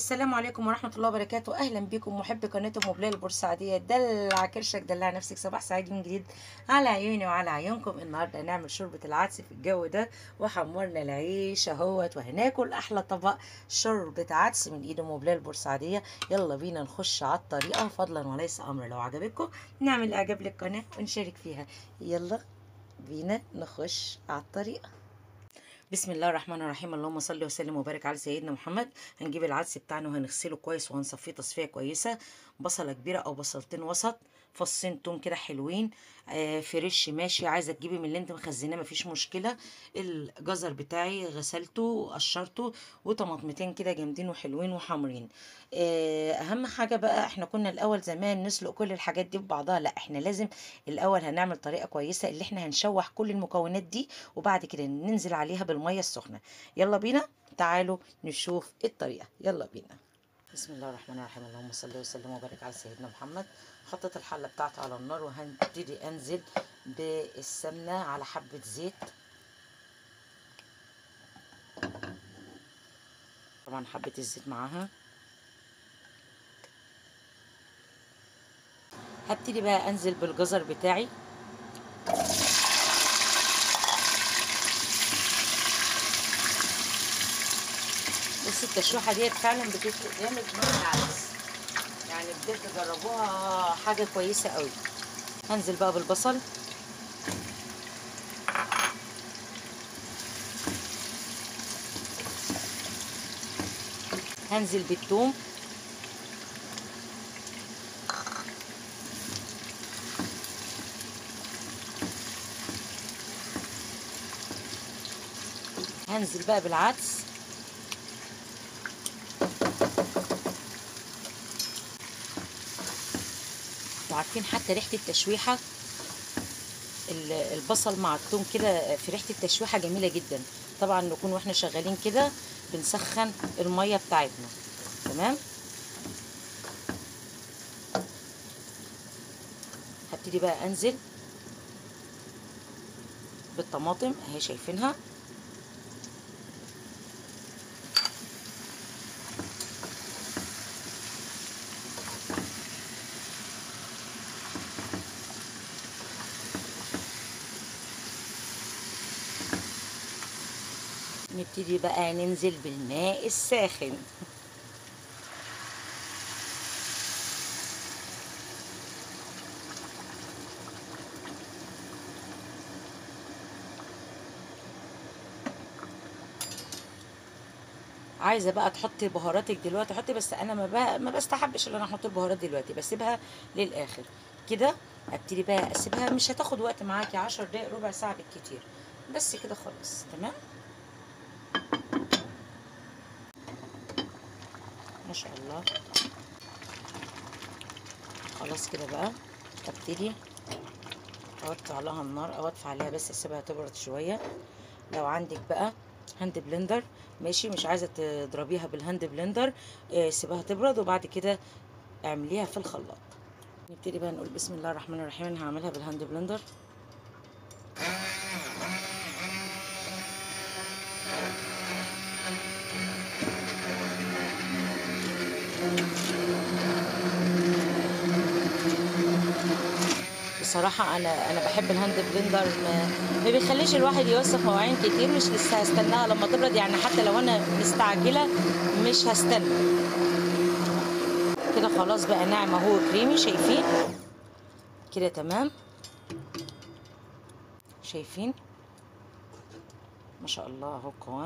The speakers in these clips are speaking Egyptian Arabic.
السلام عليكم ورحمة الله وبركاته أهلا بكم محبي قناة أم بلال البورسعيدية دلع كرشك دلع نفسك صباح سعيد من جديد على عيوني وعلى عيونكم النهاردة هنعمل شوربة العدس في الجو ده وحمرنا العيش اهوت وهناكل أحلى طبق شوربة عدس من إيد أم بلال البورسعيدية يلا بينا نخش على الطريقة فضلا وليس أمر لو عجبتكم نعمل إعجاب للقناة ونشارك فيها يلا بينا نخش على الطريقة بسم الله الرحمن الرحيم اللهم صل وسلم وبارك على سيدنا محمد هنجيب العدس بتاعنا وهنغسله كويس وهنصفيه تصفيه كويسه بصله كبيره او بصلتين وسط فصين توم كده حلوين آه فريش ماشي عايزه تجيبي من اللي انت مخزناه مفيش مشكله الجزر بتاعي غسلته وقشرته وطماطمتين كده جامدين وحلوين وحامرين آه اهم حاجه بقى احنا كنا الاول زمان نسلق كل الحاجات دي ببعضها لا احنا لازم الاول هنعمل طريقه كويسه اللي احنا هنشوح كل المكونات دي وبعد كده ننزل عليها بالميه السخنه يلا بينا تعالوا نشوف الطريقه يلا بينا بسم الله الرحمن الرحيم اللهم صل وسلم وبارك على سيدنا محمد حطيت الحله بتاعتي على النار وهنبتدي انزل بالسمنه على حبه زيت طبعا حبه الزيت معاها هبتدي بقى انزل بالجزر بتاعي بس التشويحه ديت فعلا بتفرق جامد مع العدس يعني بجد جربوها حاجه كويسه قوي هنزل بقى بالبصل هنزل بالثوم هنزل بقى بالعدس وعارفين حتى ريحه التشويحه البصل مع الثوم كده في ريحه التشويحه جميله جدا طبعا نكون واحنا شغالين كده بنسخن الميه بتاعتنا تمام هبتدي بقى انزل بالطماطم اهي شايفينها نبتدي بقى ننزل بالماء الساخن عايزه بقى تحطي بهاراتك دلوقتي حطي بس انا ما بقى ما بستحبش ان انا احط البهارات دلوقتي بسيبها للاخر كده ابتدي بقى اسيبها مش هتاخد وقت معاكي عشر دقايق ربع ساعه بالكتير بس كده خالص تمام ما شاء الله خلاص كده بقى ابتدي اوطي عليها النار او اطفي عليها بس اسيبها تبرد شويه لو عندك بقى هاند بلندر ماشي مش عايزه تضربيها بالهاند بلندر اه سيبها تبرد وبعد كده اعمليها في الخلاط نبتدي بقى نقول بسم الله الرحمن الرحيم انا هعملها بالهاند بلندر بصراحة أنا أنا بحب الهاند بلندر ما, ما بيخليش الواحد يوسخ مواعين كتير مش لسه هستناها لما تبرد يعني حتى لو أنا مستعجلة مش هستنى كده خلاص بقى ناعم اهو كريمي شايفين كده تمام شايفين ما شاء الله اهو القوام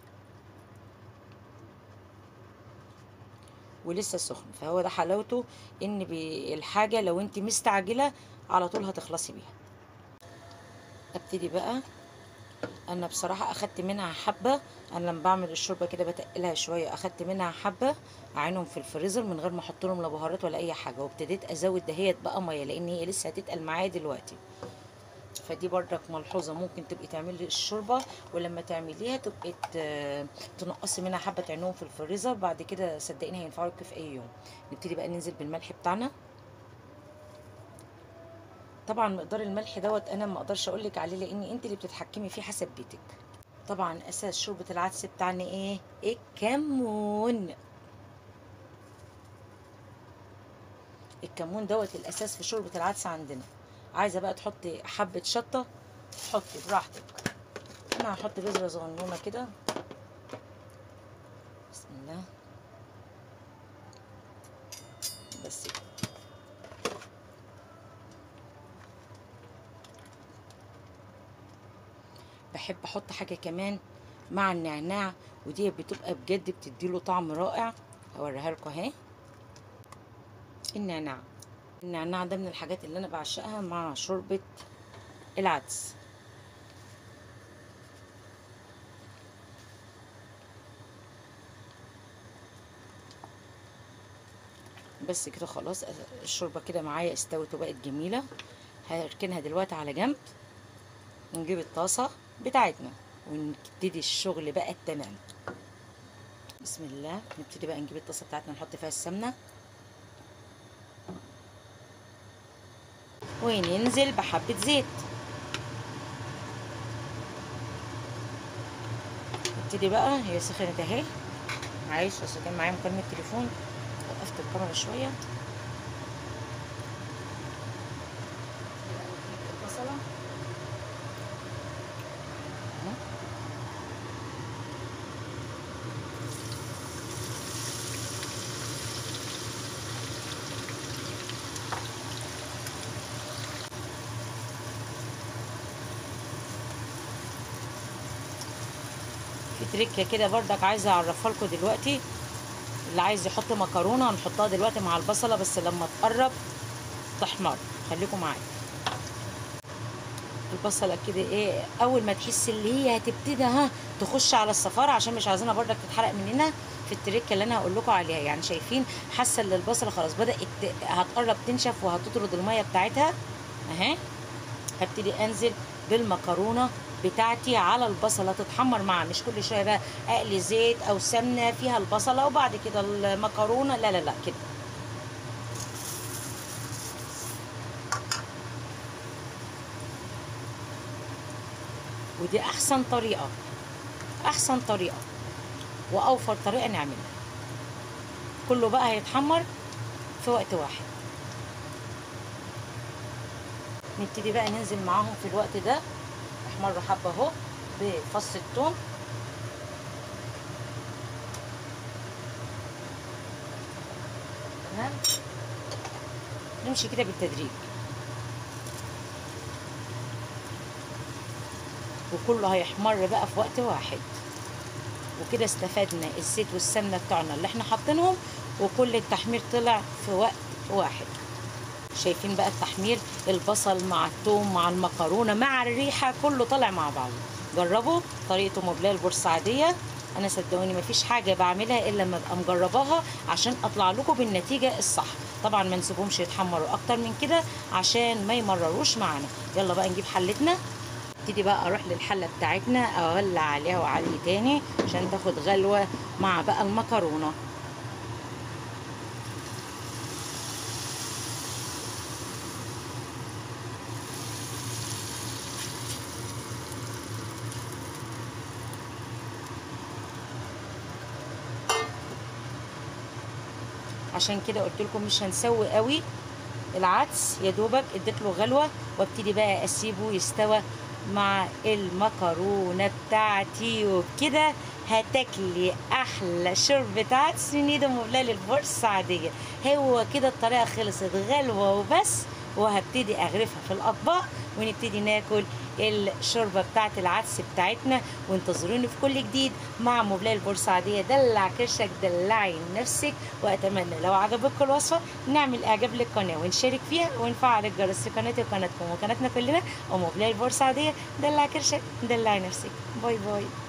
ولسه سخن فهو ده حلاوته ان الحاجه لو انت مستعجله على طول هتخلصي بيها ابتدي بقى انا بصراحه اخدت منها حبه انا لما بعمل الشوربه كده بتقلها شويه اخدت منها حبه اعينهم في الفريزر من غير ما احط لهم لا بهارات ولا اي حاجه وابتديت ازود دهيت بقى ميه لان هي لسه هتتقل معايا دلوقتي فدي بردك ملحوظه ممكن تبقي تعملي الشوربه ولما تعمليها تبقي تنقصي منها حبه تعينهم في الفريزر بعد كده صدقيني هينفعوا لك في اي يوم نبتدي بقى ننزل بالملح بتاعنا طبعا مقدار الملح دوت انا ما اقدرش اقول لك عليه لان انت اللي بتتحكمي فيه حسب بيتك طبعا اساس شوربه العدس بتاعنا ايه الكمون الكمون دوت الاساس في شوربه العدس عندنا عايزه بقى تحطي حبه شطه حطي براحتك انا هحط بذره صغنونه كده بسم الله بس كده بحب احط حاجه كمان مع النعناع ودي بتبقى بجد بتديله طعم رائع هوريها لكم اهي النعناع النعناع ده من الحاجات اللي انا بعشقها مع شوربه العدس بس كده خلاص الشوربه كده معايا استوت وبقت جميله هركنها دلوقتي على جنب ونجيب الطاسه بتاعتنا ونبتدي الشغل بقى التمام بسم الله نبتدي بقى نجيب الطاسه بتاعتنا نحط فيها السمنه وننزل بحبه زيت نبتدي بقى هي سخنت اهي معلش اصل كان معايا مكالمه تليفون وقفت الكاميرا شويه البصله في تريكه كده بردك عايزه اعرفها لكم دلوقتي اللي عايز يحط مكرونه هنحطها دلوقتي مع البصله بس لما تقرب تحمر خليكم معايا البصله كده ايه اول ما تحس اللي هي هتبتدي ها تخش على الصفاره عشان مش عايزينها بردك تتحرق مننا في التريكه اللي انا هقول لكم عليها يعني شايفين حاسه ان البصله خلاص بدات هتقرب تنشف وهتطرد الميه بتاعتها اهي هبتدي انزل بالمكرونه بتاعتي على البصله تتحمر معاها مش كل شويه بقى اقلي زيت او سمنه فيها البصله وبعد كده المكرونه لا لا لا كده ودي احسن طريقه احسن طريقه واوفر طريقه نعملها كله بقى هيتحمر في وقت واحد نبتدي بقى ننزل معاهم في الوقت ده احمر حبه اهو بفص الثوم تمام نمشي كده بالتدريج وكله هيحمر بقى في وقت واحد وكده استفدنا الزيت والسمنه بتوعنا اللي احنا حاطينهم وكل التحمير طلع في وقت واحد شايفين بقى التحمير البصل مع الثوم مع المكرونه مع الريحه كله طالع مع بعض جربوا طريقه ام بلال البورسعيديه انا صدقوني مفيش حاجه بعملها الا لما ابقى مجرباها عشان اطلع لكم بالنتيجه الصح طبعا ما نسيبهمش يتحمروا اكتر من كده عشان ما يمرروش معانا يلا بقى نجيب حلتنا ابتدي بقى اروح للحله بتاعتنا اولع عليها واعلي تاني عشان تاخد غلوه مع بقى المكرونه عشان كده قلت لكم مش هنسوي قوي العدس يا دوبك اديت له غلوه وابتدي بقى اسيبه يستوى مع المكرونه بتاعتي وبكده هتاكلي احلى شوربه عدس من ايد ام بلال البورسعيديه هو كده الطريقه خلصت غلوه وبس وهبتدي اغرفها في الاطباق ونبتدي ناكل الشوربه بتاعت العدس بتاعتنا وانتظروني في كل جديد مع مبلاه البورسعيديه دلع كرشك دلعي نفسك واتمنى لو عجبتكم الوصفه نعمل اعجاب للقناه ونشارك فيها ونفعل الجرس في قناتي وقناتكم وقناتنا كلنا ومبلاه البورسعيديه دلع كرشك دلعي نفسك باي باي